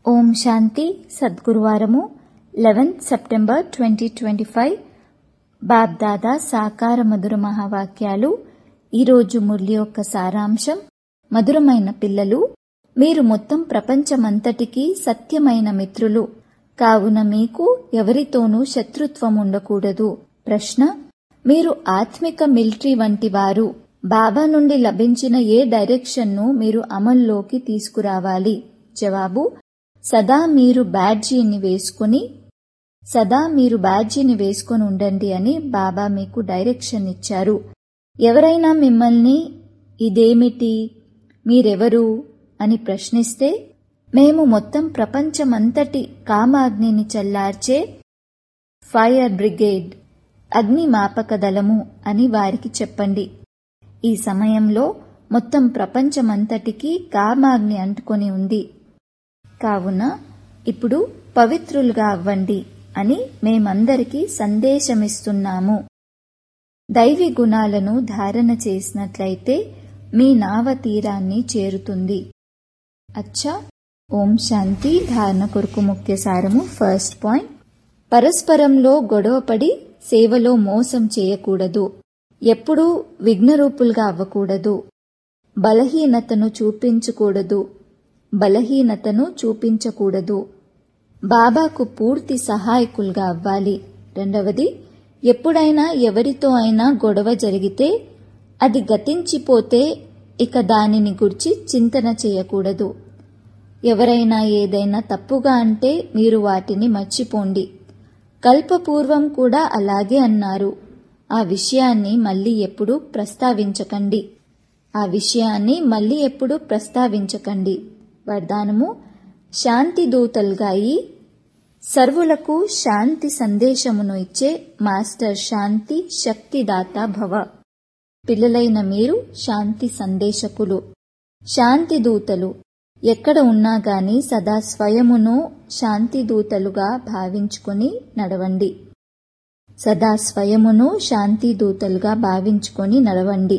ఓం శాంతి సద్గురువారము eleventh September twenty twenty five BapDada సాకార మధుర మహావాక్యాలు ఈరోజు మురళి యొక్క సారాంశం మధురమైన పిల్లలు మీరు మొత్తం ప్రపంచమంతటికీ సత్యమైన మిత్రులు కావున మీకు ఎవరితోనూ శత్రుత్వం ఉండకూడదు ప్రశ్న మీరు ఆత్మిక మిలిటరీ వంటి వారు బాబా నుండి లభించిన ఏ డైరెక్షన్ను మీరు అమల్లోకి తీసుకురావాలి జవాబు సదా మీరు బ్యాడ్జీని వేసుకుని సదా మీరు బ్యాడ్జీని వేసుకొని ఉండండి అని బాబా మీకు డైరెక్షన్ ఇచ్చారు ఎవరైనా మిమ్మల్ని ఇదేమిటి మీరెవరు అని ప్రశ్నిస్తే మేము మొత్తం ప్రపంచమంతటి కామాగ్నిని చల్లార్చే ఫైర్ బ్రిగేడ్ అగ్నిమాపక దళము అని వారికి చెప్పండి ఈ సమయంలో మొత్తం ప్రపంచమంతటికి కామాగ్ని అంటుకొని ఉంది కావున ఇప్పుడు పవిత్రులుగా అవ్వండి అని మేమందరికీ సందేశమిస్తున్నాము దైవీ గుణాలను ధారణ చేసినట్లయితే మీ నావ తీరాన్ని చేరుతుంది అచ్చా ఓం శాంతి ధారణ కొరకు ముఖ్య సారము ఫస్ట్ పాయింట్ పరస్పరంలో గొడవపడి సేవలో మోసం చేయకూడదు ఎప్పుడూ విఘ్నరూపులుగా అవ్వకూడదు బలహీనతను చూపించకూడదు బలహీనతను చూపించకూడదు బాబాకు పూర్తి సహాయకులుగా అవ్వాలి రెండవది ఎప్పుడైనా ఎవరితో అయినా గొడవ జరిగితే అది గతించిపోతే ఇక దానిని గురించి చింతన చేయకూడదు ఎవరైనా ఏదైనా తప్పుగా అంటే మీరు వాటిని మర్చిపోండి కల్పపూర్వం కూడా అలాగే అన్నారు ఆ విషయాన్ని మళ్ళీ ఎప్పుడూ ప్రస్తావించకండి ఆ విషయాన్ని మళ్ళీ ఎప్పుడూ ప్రస్తావించకండి వరదానము శాంతి దూతలుగా అయి సర్వులకు శాంతి సందేశమును ఇచ్చే మాస్టర్ శాంతి శక్తిదాత భవ పిల్లలైన మీరు శాంతి సందేశకులు శాంతి దూతలు ఎక్కడ ఉన్నా గాని సదా స్వయమును శాంతి దూతలుగా భావించుకొని నడవండి సదా స్వయమును శాంతి దూతలుగా భావించుకొని నడవండి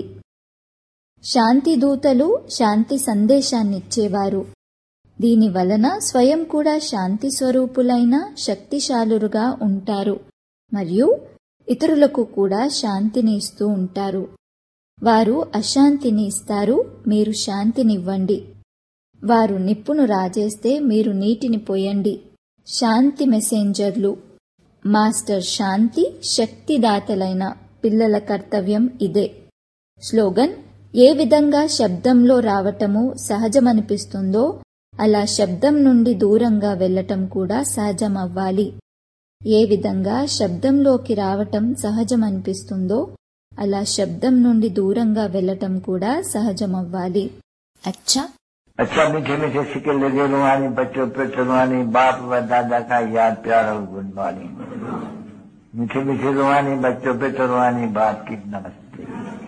శాంతి దూతలు శాంతి సందేశాన్నిచ్చేవారు దీని వలన స్వయం కూడా శాంతి స్వరూపులైన శక్తిశాలురుగా ఉంటారు మరియు ఇతరులకు కూడా శాంతిని ఇస్తూ ఉంటారు వారు అశాంతిని ఇస్తారు మీరు శాంతినివ్వండి వారు నిప్పును రాజేస్తే మీరు నీటిని పోయండి శాంతి మెసెంజర్లు మాస్టర్ శాంతి శక్తిదాతలైన పిల్లల కర్తవ్యం ఇదే స్లోగన్ ఏ విధంగా శబ్దంలో రావటము సహజమనిపిస్తుందో అలా శబ్దం నుండి దూరంగా వెళ్లటం కూడా సహజమవ్వాలి ఏ విధంగా శబ్దంలోకి రావటం సహజమనిపిస్తుందో అలా శబ్దం నుండి దూరంగా వెళ్లటం కూడా సహజమవ్వాలి అచ్చా अच्छा मीठे मीठे सिक्के लगे रुहानी बच्चों पे रुहानी बाप व दादा का याद प्यार और गुड मॉर्निंग मीठे मीठे रुहानी बच्चों पे रुहानी बाप की नमस्ते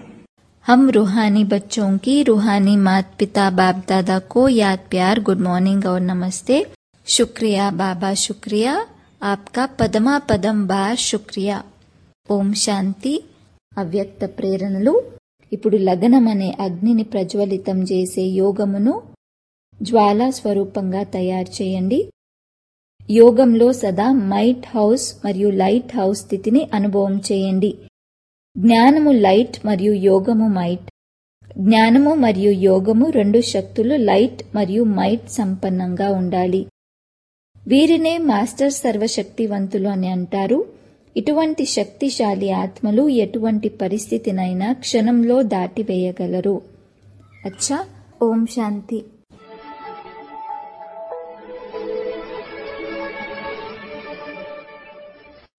हम रूहानी बच्चों की रूहानी माता पिता बाप दादा को याद प्यार गुड मॉर्निंग और नमस्ते शुक्रिया बाबा शुक्रिया आपका पदमा పదం బార్ శుక్రియా ఓం శాంతి అవ్యక్త ప్రేరణలు ఇప్పుడు లగనం అనే అగ్నిని ప్రజ్వలితం చేసే యోగమును జ్వాలా స్వరూపంగా తయారు చేయండి యోగంలో సదా మైట్ హౌస్ మరియు లైట్ హౌస్ స్థితిని అనుభవం చేయండి జ్ఞానము లైట్ మరియు యోగము మైట్ జ్ఞానము మరియు యోగము రెండు శక్తులు లైట్ మరియు మైట్ సంపన్నంగా ఉండాలి వీరినే మాస్టర్ సర్వశక్తివంతులు అని అంటారు ఇటువంటి శక్తిశాలి ఆత్మలు ఎటువంటి పరిస్థితినైనా క్షణంలో దాటివేయగలరు అచ్చా ఓం శాంతి